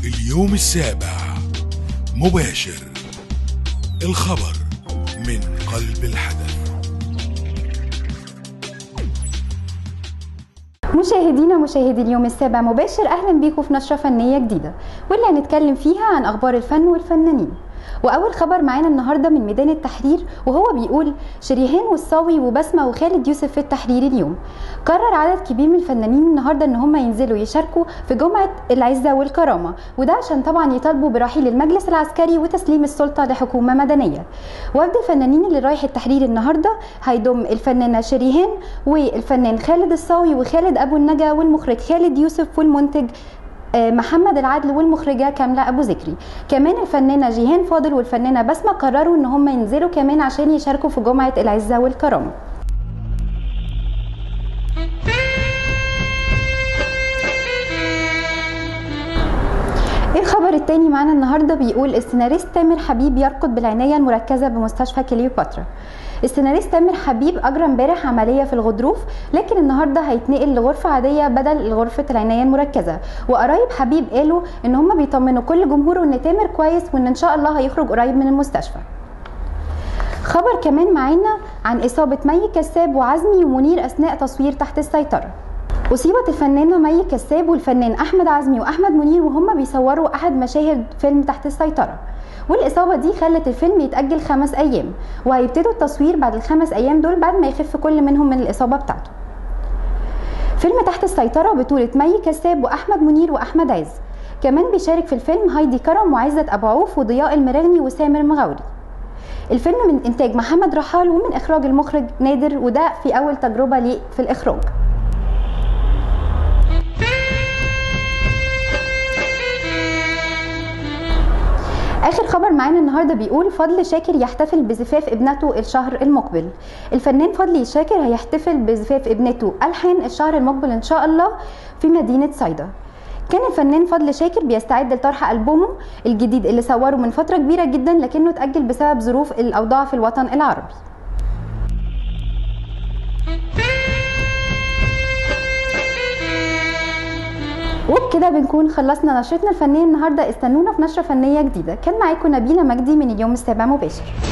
اليوم السابع مباشر الخبر من قلب الحدث مشاهدينا مشاهدي اليوم السابع مباشر اهلا بيكم في نشره فنيه جديده واللي هنتكلم فيها عن اخبار الفن والفنانين واول خبر معانا النهارده من ميدان التحرير وهو بيقول شريهان والصاوي وبسمه وخالد يوسف في التحرير اليوم قرر عدد كبير من الفنانين النهارده ان هم ينزلوا يشاركوا في جمعه العزه والكرامه وده عشان طبعا يطالبوا برحيل المجلس العسكري وتسليم السلطه لحكومه مدنيه وفد الفنانين اللي رايح التحرير النهارده هيضم الفنانه شريهان والفنان خالد الصاوي وخالد ابو النجا والمخرج خالد يوسف والمنتج محمد العدل والمخرجه كامله ابو ذكري كمان الفنانه جيهان فاضل والفنانه بسمه قرروا ان هم ينزلوا كمان عشان يشاركوا في جمعه العزه والكرامه الخبر التاني معانا النهارده بيقول السيناريست تامر حبيب يرقد بالعنايه المركزه بمستشفى كليوباترا السيناريست تامر حبيب اجرى امبارح عمليه في الغضروف لكن النهارده هيتنقل لغرفه عاديه بدل غرفه العنايه المركزه وقرايب حبيب قالوا ان هم بيطمنوا كل جمهوره ان تامر كويس وان ان شاء الله هيخرج قريب من المستشفى خبر كمان معانا عن اصابه مي كساب وعزمي ومنير اثناء تصوير تحت السيطره أصيبت الفنانة مي كساب والفنان أحمد عزمي وأحمد منير وهم بيصوروا أحد مشاهد فيلم تحت السيطرة والإصابة دي خلت الفيلم يتأجل خمس أيام وهيبتدوا التصوير بعد الخمس أيام دول بعد ما يخف كل منهم من الإصابة بتاعته فيلم تحت السيطرة بطولة مي كساب وأحمد منير وأحمد عز كمان بيشارك في الفيلم هايدي كرم وعزت أبو عوف وضياء المراغني وسامر مغاوري الفيلم من إنتاج محمد رحال ومن إخراج المخرج نادر وده في أول تجربة ليه في الإخراج اخر خبر معانا النهارده بيقول فضل شاكر يحتفل بزفاف ابنته الشهر المقبل الفنان فضل شاكر هيحتفل بزفاف ابنته الحان الشهر المقبل ان شاء الله في مدينه صيدا كان الفنان فضل شاكر بيستعد لطرح ألبومه الجديد اللي صوره من فترة كبيرة جدا لكنه اتأجل بسبب ظروف الأوضاع في الوطن العربي وبكده بنكون خلصنا نشرتنا الفنيه النهارده استنونا في نشره فنيه جديده كان معاكم نبيله مجدي من اليوم السابع مباشر